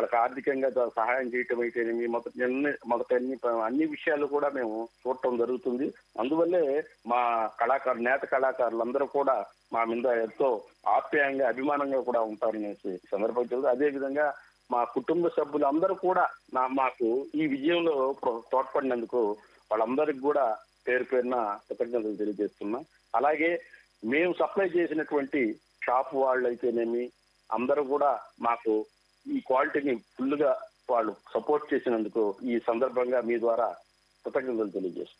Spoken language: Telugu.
వాళ్ళకి ఆర్థికంగా ద- సహాయం చేయటం అయితేనేమి మొదటి అన్ని మొదటి అన్ని అన్ని విషయాలు కూడా మేము చూడటం జరుగుతుంది అందువల్లే మా కళాకారు నేత కళాకారులందరూ కూడా మా మీద ఎంతో ఆప్యాయంగా అభిమానంగా కూడా ఉంటారనేసి సందర్భం అదే విధంగా మా కుటుంబ సభ్యులందరూ కూడా నా మాకు ఈ విజయంలో ప్ర- తోడ్పడినందుకు వాళ్ళందరికి కూడా పేరు పేరున కృతజ్ఞతలు తెలియజేస్తున్నా అలాగే మేము సప్లై చేసినటువంటి షాప్ వాళ్ళు అయితేనేమి అందరూ కూడా మాకు ఈ క్వాలిటీని ఫుల్ గా వాళ్ళు సపోర్ట్ చేసినందుకు ఈ సందర్భంగా మీ ద్వారా కృతజ్ఞతలు తెలియజేస్తున్నాం